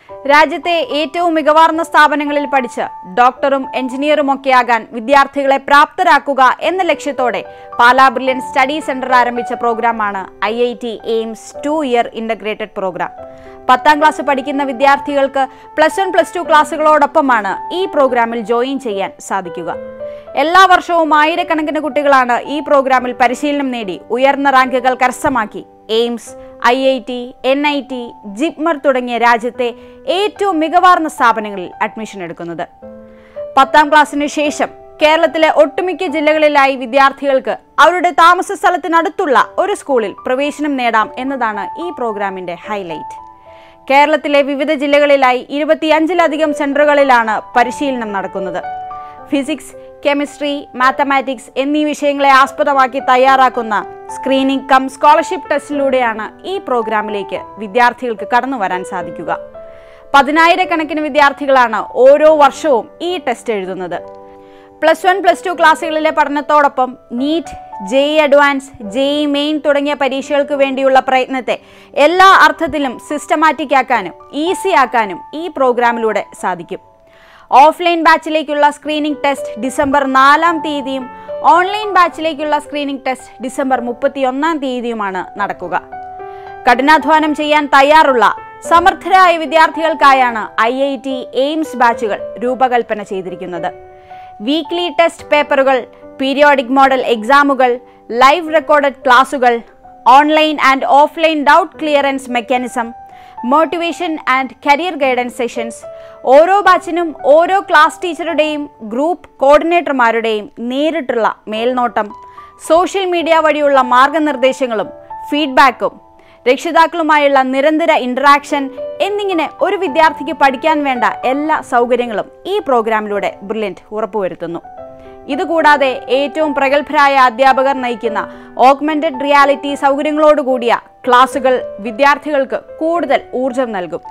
രാജ്യത്തെ ഏറ്റവും മികവാർന്ന സ്ഥാപനങ്ങളിൽ പഠിച്ച് ഡോക്ടറും എഞ്ചിനീയറും ഒക്കെയാകാൻ വിദ്യാർത്ഥികളെ പ്രാപ്തരാക്കുക എന്ന ലക്ഷ്യത്തോടെ പാലാ ബ്രില്യൻ സ്റ്റഡി സെന്റർ ആരംഭിച്ച പ്രോഗ്രാമാണ് I I T AIIMS two year integrated programme പത്താം ക്ലാസ് പഠിക്കുന്ന വിദ്യാർത്ഥികൾക്ക് പ്ലസ് വൺ പ്ലസ് ടു ക്ലാസ്സുകളോടൊപ്പമാണ് ഈ പ്രോഗ്രാമിൽ ജോയിൻ ചെയ്യാൻ സാധിക്കുക എല്ലാ വർഷവും ആയിരക്കണക്കിന് കുട്ടികളാണ് ഈ പ്രോഗ്രാമിൽ പരിശീലനം നേടി ഉയർന്ന റാങ്കുകൾ കരസ്ഥമാക്കി AIIMS I I T N I T JIPMER തുടങ്ങിയ രാജ്യത്തെ ഏറ്റവും മികവാർന്ന സ്ഥാപനങ്ങളിൽ അഡ്മിഷൻ എടുക്കുന്നത് പത്താം ക്ലാസ്സിന് ശേഷം കേരളത്തിലെ ഒട്ടുമിക്ക ജില്ലകളിലായി വിദ്യാർത്ഥികൾക്ക് അവരുടെ താമസ സ്ഥലത്തിനടുത്തുള്ള ഒരു സ്കൂളിൽ പ്രവേശനം നേടാം എന്നതാണ് ഈ പ്രോഗ്രാമിന്റെ ഹൈലൈറ്റ് കേരളത്തിലെ വിവിധ ജില്ലകളിലായി ഇരുപത്തിയഞ്ചിലധികം സെന്ററുകളിലാണ് പരിശീലനം നടക്കുന്നത് ഫിസിക്സ് കെമിസ്ട്രി മാത്തമാറ്റിക്സ് എന്നീ വിഷയങ്ങളെ ആസ്പദമാക്കി തയ്യാറാക്കുന്ന സ്ക്രീനിംഗ് കം സ്കോളർഷിപ്പ് ടെസ്റ്റിലൂടെയാണ് ഈ പ്രോഗ്രാമിലേക്ക് വിദ്യാർത്ഥികൾക്ക് കടന്നു വരാൻ സാധിക്കുക പതിനായിരക്കണക്കിന് വിദ്യാർത്ഥികളാണ് ഓരോ വർഷവും ഈ ടെസ്റ്റ് എഴുതുന്നത് പ്ലസ് വൺ പ്ലസ് ടു ക്ലാസ്സുകളിലെ പഠനത്തോടൊപ്പം NEET JEE advance JEE main തുടങ്ങിയ പരീക്ഷകൾക്ക് വേണ്ടിയുള്ള പ്രയത്നത്തെ എല്ലാ അർത്ഥത്തിലും സിസ്റ്റമാറ്റിക് ആക്കാനും ഈസി ആക്കാനും ഈ പ്രോഗ്രാമിലൂടെ സാധിക്കും ഓഫ്ലൈൻ ബാച്ചിലേക്കുള്ള സ്ക്രീനിംഗ് ടെസ്റ്റ് ഡിസംബർ നാലാം തീയതിയും ഓൺലൈൻ ബാച്ചിലേക്കുള്ള സ്ക്രീനിംഗ് ടെസ്റ്റ് ഡിസംബർ മുപ്പത്തിയൊന്നാം തീയതിയുമാണ് നടക്കുക കഠിനാധ്വാനം ചെയ്യാൻ തയ്യാറുള്ള സമർത്ഥരായ വിദ്യാർത്ഥികൾക്കായാണ് ഐ ഐ ടി എയിംസ് ബാച്ചുകൾ രൂപകൽപ്പന ചെയ്തിരിക്കുന്നത് വീക്ക്ലി ടെസ്റ്റ് പേപ്പറുകൾ പീരിയോഡിക് മോഡൽ എക്സാമുകൾ ലൈവ് റെക്കോർഡഡ് ക്ലാസുകൾ online and offline doubt clearance mechanism motivation and career guidance sessions ഓരോ ബാച്ചിനും ഓരോ ക്ലാസ് ടീച്ചറുടെയും ഗ്രൂപ്പ് കോർഡിനേറ്റർമാരുടെയും നേരിട്ടുള്ള മേൽനോട്ടം സോഷ്യൽ മീഡിയ വഴിയുള്ള മാർഗനിർദ്ദേശങ്ങളും ഫീഡ്ബാക്കും രക്ഷിതാക്കളുമായുള്ള നിരന്തര ഇന്ററാക്ഷൻ എന്നിങ്ങനെ ഒരു വിദ്യാർത്ഥിക്ക് പഠിക്കാൻ വേണ്ട എല്ലാ സൗകര്യങ്ങളും ഈ പ്രോഗ്രാമിലൂടെ ബ്രില്യൻറ്റ് ഉറപ്പുവരുത്തുന്നു ഇതുകൂടാതെ ഏറ്റവും പ്രഗത്ഭരായ അധ്യാപകർ നയിക്കുന്ന ഓഗ്മെന്റഡ് റിയാലിറ്റി സൗകര്യങ്ങളോടുകൂടിയ ക്ലാസുകൾ വിദ്യാർത്ഥികൾക്ക് കൂടുതൽ ഊർജം നൽകും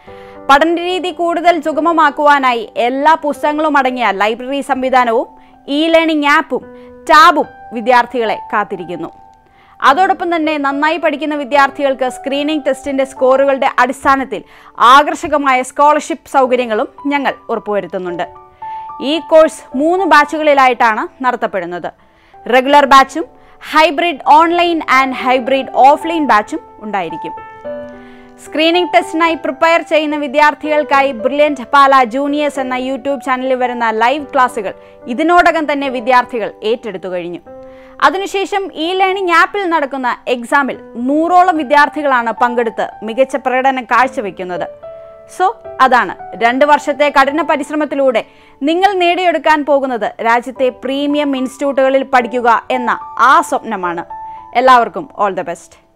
പഠനരീതി കൂടുതൽ സുഗമമാക്കുവാനായി എല്ലാ പുസ്തകങ്ങളും അടങ്ങിയ ലൈബ്രറി സംവിധാനവും ഇ ലേണിംഗ് ആപ്പും ടാബും വിദ്യാർത്ഥികളെ കാത്തിരിക്കുന്നു അതോടൊപ്പം തന്നെ നന്നായി പഠിക്കുന്ന വിദ്യാർത്ഥികൾക്ക് സ്ക്രീനിംഗ് ടെസ്റ്റിന്റെ സ്കോറുകളുടെ അടിസ്ഥാനത്തിൽ ആകർഷകമായ സ്കോളർഷിപ്പ് സൗകര്യങ്ങളും ഞങ്ങൾ ഉറപ്പുവരുത്തുന്നുണ്ട് ഈ കോഴ്സ് മൂന്ന് ബാച്ചുകളിലായിട്ടാണ് നടത്തപ്പെടുന്നത് റെഗുലർ ബാച്ചും hybrid online and hybrid offline ബാച്ചും ഉണ്ടായിരിക്കും സ്ക്രീനിംഗ് ടെസ്റ്റിനായി പ്രിപ്പയർ ചെയ്യുന്ന വിദ്യാർത്ഥികൾക്കായി ബ്രില്യൻറ്റ് പാല ജൂനിയേഴ്സ് എന്ന യൂട്യൂബ് ചാനലിൽ വരുന്ന ലൈവ് ക്ലാസുകൾ ഇതിനോടകം തന്നെ വിദ്യാർത്ഥികൾ ഏറ്റെടുത്തു കഴിഞ്ഞു അതിനുശേഷം ഇ ലേണിംഗ് ആപ്പിൽ നടക്കുന്ന എക്സാമിൽ നൂറോളം വിദ്യാർത്ഥികളാണ് പങ്കെടുത്ത് മികച്ച പ്രകടനം കാഴ്ചവെക്കുന്നത് സോ അതാണ് രണ്ട് വർഷത്തെ കഠിന പരിശ്രമത്തിലൂടെ നിങ്ങൾ നേടിയെടുക്കാൻ പോകുന്നത് രാജ്യത്തെ പ്രീമിയം ഇൻസ്റ്റിറ്റ്യൂട്ടുകളിൽ പഠിക്കുക എന്ന ആ സ്വപ്നമാണ് എല്ലാവർക്കും ഓൾ ദ ബെസ്റ്റ്